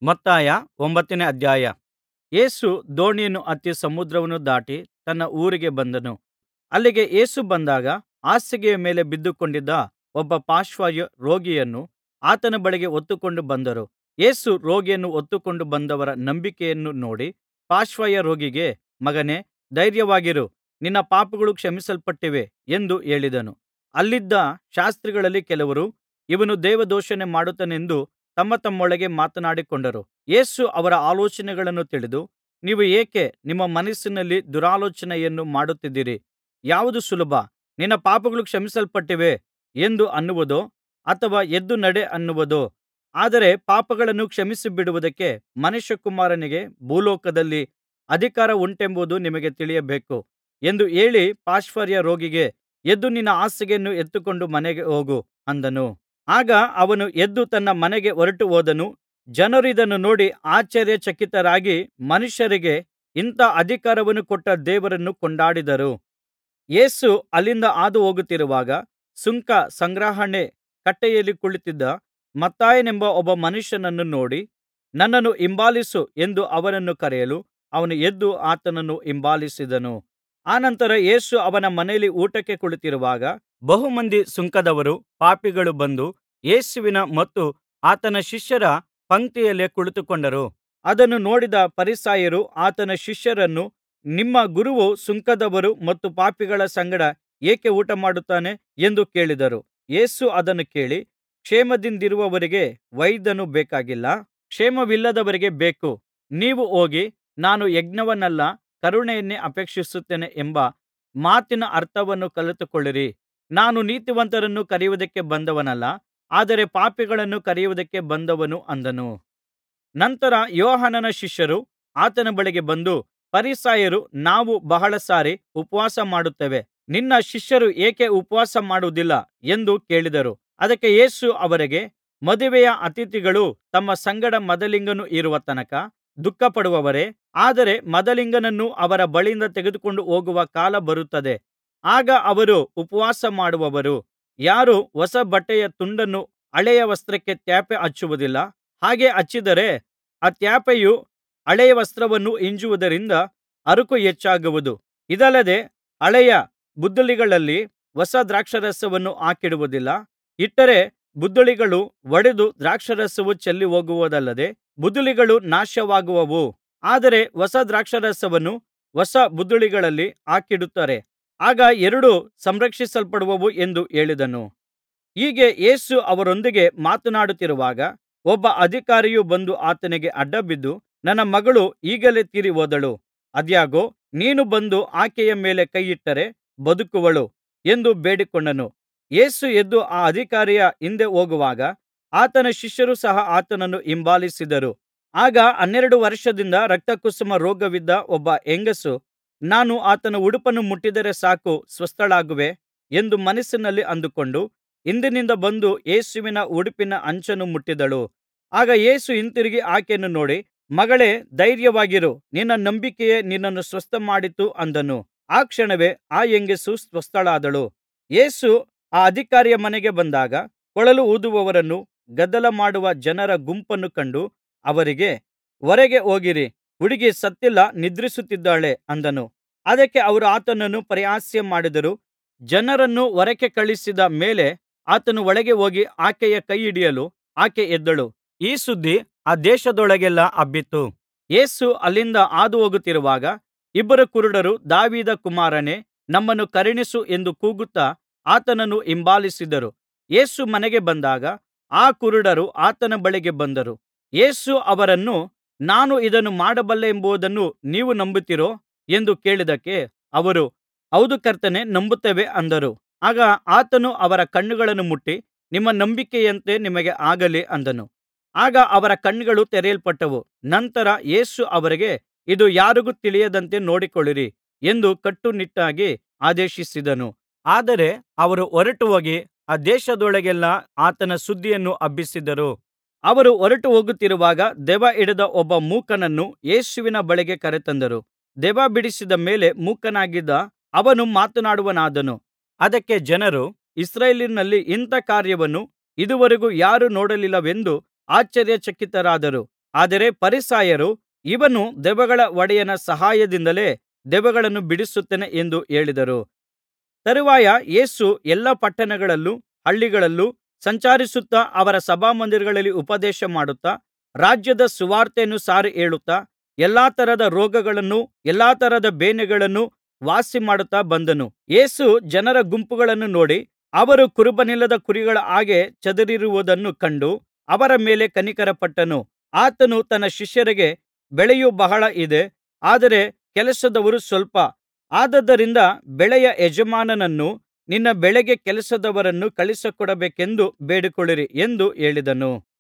ಮತ್ತಾಯ ಒಂಬತ್ತನೇ ಅಧ್ಯಾಯ ಯೇಸು ದೋಣಿಯನ್ನು ಹತ್ತಿ ಸಮುದ್ರವನ್ನು ದಾಟಿ ತನ್ನ ಊರಿಗೆ ಬಂದನು ಅಲ್ಲಿಗೆ ಯೇಸು ಬಂದಾಗ ಹಾಸಿಗೆಯ ಮೇಲೆ ಬಿದ್ದುಕೊಂಡಿದ್ದ ಒಬ್ಬ ಪಾರ್ಶ್ವವಾಯು ರೋಗಿಯನ್ನು ಆತನ ಬಳಿಗೆ ಹೊತ್ತುಕೊಂಡು ಬಂದರು ಯೇಸು ರೋಗಿಯನ್ನು ಹೊತ್ತುಕೊಂಡು ಬಂದವರ ನಂಬಿಕೆಯನ್ನು ನೋಡಿ ಪಾರ್ಶ್ವವಾಯು ರೋಗಿಗೆ ಮಗನೇ ಧೈರ್ಯವಾಗಿರು ನಿನ್ನ ಪಾಪಗಳು ಕ್ಷಮಿಸಲ್ಪಟ್ಟಿವೆ ಎಂದು ಹೇಳಿದನು ಅಲ್ಲಿದ್ದ ಶಾಸ್ತ್ರಿಗಳಲ್ಲಿ ಕೆಲವರು ಇವನು ದೇವದೂಷಣೆ ಮಾಡುತ್ತಾನೆಂದು ತಮ್ಮತಮ್ಮೊಳಗೆ ಮಾತನಾಡಿಕೊಂಡರು ಯೇಸು ಅವರ ಆಲೋಚನೆಗಳನ್ನು ತಿಳಿದು ನೀವು ಏಕೆ ನಿಮ್ಮ ಮನಸ್ಸಿನಲ್ಲಿ ದುರಾಲೋಚನೆಯನ್ನು ಮಾಡುತ್ತಿದ್ದೀರಿ ಯಾವುದು ಸುಲಭ ನಿನ್ನ ಪಾಪಗಳು ಕ್ಷಮಿಸಲ್ಪಟ್ಟಿವೆ ಎಂದು ಅನ್ನುವುದೋ ಅಥವಾ ಎದ್ದು ನಡೆ ಅನ್ನುವುದೋ ಆದರೆ ಪಾಪಗಳನ್ನು ಕ್ಷಮಿಸಿಬಿಡುವುದಕ್ಕೆ ಮನುಷ್ಯಕುಮಾರನಿಗೆ ಭೂಲೋಕದಲ್ಲಿ ಅಧಿಕಾರ ಉಂಟೆಂಬುದು ನಿಮಗೆ ತಿಳಿಯಬೇಕು ಎಂದು ಹೇಳಿ ಪಾರ್ಶ್ವವಾಯು ರೋಗಿಗೆ ಎದ್ದು ನಿನ್ನ ಹಾಸಿಗೆಯನ್ನು ಎತ್ತಿಕೊಂಡು ಮನೆಗೆ ಹೋಗು ಅಂದನು ಆಗ ಅವನು ಎದ್ದು ತನ್ನ ಮನೆಗೆ ಹೊರಟುಹೋದನು ಜನರು ಇದನ್ನು ನೋಡಿ ಆಶ್ಚರ್ಯಚಕಿತರಾಗಿ ಮನುಷ್ಯರಿಗೆ ಇಂಥಾ ಅಧಿಕಾರವನ್ನು ಕೊಟ್ಟ ದೇವರನ್ನು ಕೊಂಡಾಡಿದರು ಯೇಸು ಅಲ್ಲಿಂದ ಹಾದುಹೋಗುತ್ತಿರುವಾಗ ಸುಂಕ ಸಂಗ್ರಹಣೆ ಕಟ್ಟೆಯಲ್ಲಿ ಕುಳಿತಿದ್ದ ಮತ್ತಾಯನೆಂಬ ಒಬ್ಬ ಮನುಷ್ಯನನ್ನು ನೋಡಿ ನನ್ನನ್ನು ಹಿಂಬಾಲಿಸು ಎಂದು ಅವನನ್ನು ಕರೆಯಲು ಅವನು ಎದ್ದು ಆತನನ್ನು ಹಿಂಬಾಲಿಸಿದನು ಅನಂತರ ಯೇಸು ಅವನ ಮನೆಯಲ್ಲಿ ಊಟಕ್ಕೆ ಕುಳಿತಿರುವಾಗ ಬಹು ಮಂದಿ ಸುಂಕದವರೂ ಪಾಪಿಗಳೂ ಬಂದು ಯೇಸುವಿನ ಮತ್ತು ಆತನ ಶಿಷ್ಯರ ಪಂಕ್ತಿಯಲ್ಲೇ ಕುಳಿತುಕೊಂಡರು ಅದನ್ನು ನೋಡಿದ ಫರಿಸಾಯರು ಆತನ ಶಿಷ್ಯರನ್ನು ನಿಮ್ಮ ಗುರುವು ಸುಂಕದವರು ಮತ್ತು ಪಾಪಿಗಳ ಸಂಗಡ ಏಕೆ ಊಟಮಾಡುತ್ತಾನೆ ಎಂದು ಕೇಳಿದರು ಯೇಸು ಅದನ್ನು ಕೇಳಿ ಕ್ಷೇಮದಿಂದಿರುವವರಿಗೆ ವೈದ್ಯನು ಬೇಕಾಗಿಲ್ಲ ಕ್ಷೇಮವಿಲ್ಲದವರಿಗೆ ಬೇಕು ನೀವು ಹೋಗಿ ನಾನು ಯಜ್ಞವನ್ನಲ್ಲ ಕರುಣೆಯನ್ನೇ ಅಪೇಕ್ಷಿಸುತ್ತೇನೆ ಎಂಬ ಮಾತಿನ ಅರ್ಥವನ್ನು ಕಲಿತುಕೊಳ್ಳಿರಿ ನಾನು ನೀತಿವಂತರನ್ನು ಕರೆಯುವುದಕ್ಕೆ ಬಂದವನಲ್ಲ ಆದರೆ ಪಾಪಿಗಳನ್ನು ಕರೆಯುವುದಕ್ಕೆ ಬಂದವನು ಅಂದನು ನಂತರ ಯೋಹಾನನ ಶಿಷ್ಯರು ಆತನ ಬಳಿಗೆ ಬಂದು ಫರಿಸಾಯರು ನಾವು ಬಹಳ ಸಾರಿ ಉಪವಾಸ ಮಾಡುತ್ತೇವೆ ನಿನ್ನ ಶಿಷ್ಯರು ಏಕೆ ಉಪವಾಸ ಮಾಡುವುದಿಲ್ಲ ಎಂದು ಕೇಳಿದರು ಅದಕ್ಕೆ ಯೇಸು ಅವರಿಗೆ ಮದುವೆಯ ಅತಿಥಿಗಳು ತಮ್ಮ ಸಂಗಡ ಮದಲಿಂಗನು ಇರುವ ತನಕ ದುಃಖಪಡುವರೇ ಆದರೆ ಮದಲಿಂಗನನ್ನು ಅವರ ಬಳಿಯಿಂದ ತೆಗೆದುಕೊಂಡು ಹೋಗುವ ಕಾಲ ಬರುತ್ತದೆ ಆಗ ಅವರು ಉಪವಾಸ ಮಾಡುವರು ಯಾರೂ ಹೊಸ ಬಟ್ಟೆಯ ತುಂಡನ್ನು ಹಳೆಯ ವಸ್ತ್ರಕ್ಕೆ ತ್ಯಾಪೆ ಹಚ್ಚುವುದಿಲ್ಲ ಹಾಗೆ ಹಚ್ಚಿದರೆ ಆ ತ್ಯಾಪೆಯು ಹಳೆಯ ವಸ್ತ್ರವನ್ನು ಹಿಂಜುವುದರಿಂದ ಹರಕು ಹೆಚ್ಚಾಗುವುದು ಇದಲ್ಲದೆ ಹಳೆಯ ಬುದ್ದಲಿಗಳಲ್ಲಿ ಹೊಸ ದ್ರಾಕ್ಷಾರಸವನ್ನು ಹಾಕಿಡುವುದಿಲ್ಲ ಇಟ್ಟರೆ ಬುದ್ದಲಿಗಳು ಒಡೆದು ದ್ರಾಕ್ಷಾರಸವು ಚೆಲ್ಲಿಹೋಗುವುದಲ್ಲದೆ ಬುದ್ದಲಿಗಳು ನಾಶವಾಗುವವು ಆದರೆ ಹೊಸ ದ್ರಾಕ್ಷಾರಸವನ್ನು ಹೊಸ ಬುದ್ದಲಿಗಳಲ್ಲಿ ಹಾಕಿಡುತ್ತಾರೆ ಆಗ ಎರಡೂ ಸಂರಕ್ಷಿಸಲ್ಪಡುವವು ಎಂದು ಹೇಳಿದನು ಹೀಗೆ ಯೇಸು ಅವರೊಂದಿಗೆ ಮಾತನಾಡುತ್ತಿರುವಾಗ ಒಬ್ಬ ಅಧಿಕಾರಿಯು ಬಂದು ಆತನಿಗೆ ಅಡ್ಡಬಿದ್ದು ನನ್ನ ಮಗಳು ಈಗಲೇ ತೀರಿ ಹೋದಳು ಆದಾಗ್ಯೂ ನೀನು ಬಂದು ಆಕೆಯ ಮೇಲೆ ಕೈಯಿಟ್ಟರೆ ಬದುಕುವಳು ಎಂದು ಬೇಡಿಕೊಂಡನು ಯೇಸು ಎದ್ದು ಆ ಅಧಿಕಾರಿಯ ಹಿಂದೆ ಹೋಗುವಾಗ ಆತನ ಶಿಷ್ಯರು ಸಹ ಆತನನ್ನು ಹಿಂಬಾಲಿಸಿದರು ಆಗ ಹನ್ನೆರಡು ವರ್ಷದಿಂದ ರಕ್ತಕುಸುಮ ರೋಗವಿದ್ದ ಒಬ್ಬ ಹೆಂಗಸು ನಾನು ಆತನ ಉಡುಪನ್ನು ಮುಟ್ಟಿದರೆ ಸಾಕು ಸ್ವಸ್ಥಳಾಗುವೆ ಎಂದು ಮನಸ್ಸಿನಲ್ಲಿ ಅಂದುಕೊಂಡು ಹಿಂದಿನಿಂದ ಬಂದು ಯೇಸುವಿನ ಉಡುಪಿನ ಅಂಚನ್ನು ಮುಟ್ಟಿದಳು ಆಗ ಯೇಸು ಹಿಂತಿರುಗಿ ಆಕೆಯನ್ನು ನೋಡಿ ಮಗಳೇ ಧೈರ್ಯವಾಗಿರು ನಿನ್ನ ನಂಬಿಕೆಯೇ ನಿನ್ನನ್ನು ಸ್ವಸ್ಥಮಾಡಿತು ಅಂದನು ಆ ಕ್ಷಣವೇ ಆ ಹೆಂಗಸು ಸ್ವಸ್ಥಳಾದಳು ಯೇಸು ಆ ಅಧಿಕಾರಿಯ ಮನೆಗೆ ಬಂದಾಗ ಕೊಳಲು ಊದುವವರನ್ನೂ ಗದ್ದಲ ಮಾಡುವ ಜನರ ಗುಂಪನ್ನು ಕಂಡು ಅವರಿಗೆ ಹೊರಗೆ ಹೋಗಿರಿ ಹುಡುಗಿ ಸತ್ತಿಲ್ಲ ನಿದ್ರಿಸುತ್ತಿದ್ದಾಳೆ ಅಂದನು ಅದಕ್ಕೆ ಅವರು ಆತನನ್ನು ಪರಿಹಾಸ್ಯ ಮಾಡಿದರು ಜನರನ್ನು ಹೊರಕ್ಕೆ ಕಳುಹಿಸಿದ ಮೇಲೆ ಆತನು ಒಳಗೆ ಹೋಗಿ ಆಕೆಯ ಕೈ ಹಿಡಿಯಲು ಆಕೆ ಎದ್ದಳು ಈ ಸುದ್ದಿ ಆ ದೇಶದೊಳಗೆಲ್ಲಾ ಹಬ್ಬಿತು ಯೇಸು ಅಲ್ಲಿಂದ ಹಾದುಹೋಗುತ್ತಿರುವಾಗ ಇಬ್ಬರು ಕುರುಡರು ದಾವೀದ ಕುಮಾರನೇ ನಮ್ಮನ್ನು ಕರುಣಿಸು ಎಂದು ಕೂಗುತ್ತಾ ಆತನನ್ನು ಹಿಂಬಾಲಿಸಿದರು ಯೇಸು ಮನೆಗೆ ಬಂದಾಗ ಆ ಕುರುಡರು ಆತನ ಬಳಿಗೆ ಬಂದರು ಯೇಸು ಅವರನ್ನು ನಾನು ಇದನ್ನು ಮಾಡಬಲ್ಲೆನೆಂಬುದನ್ನು ನೀವು ನಂಬುತ್ತೀರೋ ಎಂದು ಕೇಳಿದ್ದಕ್ಕೆ ಅವರು ಹೌದು ಕರ್ತನೇ ನಂಬುತ್ತೇವೆ ಅಂದರು ಆಗ ಆತನು ಅವರ ಕಣ್ಣುಗಳನ್ನು ಮುಟ್ಟಿ ನಿಮ್ಮ ನಂಬಿಕೆಯಂತೆ ನಿಮಗೆ ಆಗಲಿ ಅಂದನು ಆಗ ಅವರ ಕಣ್ಣುಗಳು ತೆರೆಯಲ್ಪಟ್ಟವು ನಂತರ ಯೇಸು ಅವರಿಗೆ ಇದು ಯಾರಿಗೂ ತಿಳಿಯದಂತೆ ನೋಡಿಕೊಳ್ಳಿರಿ ಎಂದು ಕಟ್ಟುನಿಟ್ಟಾಗಿ ಆದೇಶಿಸಿದನು ಆದರೆ ಅವರು ಹೊರಟುಹೋಗಿ ಆ ದೇಶದೊಳಗೆಲ್ಲಾ ಆತನ ಸುದ್ದಿಯನ್ನು ಹಬ್ಬಿಸಿದರು ಅವರು ಹೊರಟು ಹೋಗುತ್ತಿರುವಾಗ ದೆವ್ವ ಹಿಡಿದ ಒಬ್ಬ ಮೂಕನನ್ನು ಯೇಸುವಿನ ಬಳಿಗೆ ಕರೆತಂದರು ದೆವ್ವ ಬಿಡಿಸಿದ ಮೇಲೆ ಮೂಕನಾಗಿದ್ದ ಅವನು ಮಾತನಾಡುವವನಾದನು ಅದಕ್ಕೆ ಜನರು ಇಸ್ರಾಯೇಲಿನಲ್ಲಿ ಇಂಥ ಕಾರ್ಯವನ್ನು ಇದುವರೆಗೂ ಯಾರೂ ನೋಡಲಿಲ್ಲವೆಂದು ಆಶ್ಚರ್ಯಚಕಿತರಾದರು ಆದರೆ ಫರಿಸಾಯರು ಇವನು ದೆವ್ವಗಳ ಒಡೆಯನ ಸಹಾಯದಿಂದಲೇ ದೆವ್ವಗಳನ್ನು ಬಿಡಿಸುತ್ತಾನೆ ಎಂದು ಹೇಳಿದರು ತರುವಾಯ ಯೇಸು ಎಲ್ಲಾ ಪಟ್ಟಣಗಳಲ್ಲೂ ಹಳ್ಳಿಗಳಲ್ಲೂ ಸಂಚರಿಸುತ್ತಾ ಅವರ ಸಭಾಮಂದಿರಗಳಲ್ಲಿ ಉಪದೇಶಮಾಡುತ್ತಾ ರಾಜ್ಯದ ಸುವಾರ್ತೆಯನ್ನು ಸಾರಿ ಹೇಳುತ್ತಾ ಎಲ್ಲಾ ತರದ ರೋಗಗಳನ್ನೂ ಎಲ್ಲಾ ತರದ ಬೇನೆಗಳನ್ನೂ ವಾಸಿಮಾಡುತ್ತಾ ಬಂದನು ಯೇಸು ಜನರ ಗುಂಪುಗಳನ್ನು ನೋಡಿ ಅವರು ಕುರುಬನಿಲ್ಲದ ಕುರಿಗಳ ಹಾಗೆ ಚದುರಿರುವುದನ್ನು ಕಂಡು ಅವರ ಮೇಲೆ ಕನಿಕರಪಟ್ಟನು ಆತನು ತನ್ನ ಶಿಷ್ಯರಿಗೆ ಬೆಳೆಯು ಬಹಳ ಇದೆ ಆದರೆ ಕೆಲಸದವರು ಸ್ವಲ್ಪ ಆದುದರಿಂದ ಬೆಳೆಯ ಯಜಮಾನನನ್ನು ನಿನ್ನ ಬೆಳೆಗೆ ಕೆಲಸದವರನ್ನು ಕಳುಹಿಸಿಕೊಡಬೇಕೆಂದು ಬೇಡಿಕೊಳ್ಳಿರಿ ಎಂದು ಹೇಳಿದನು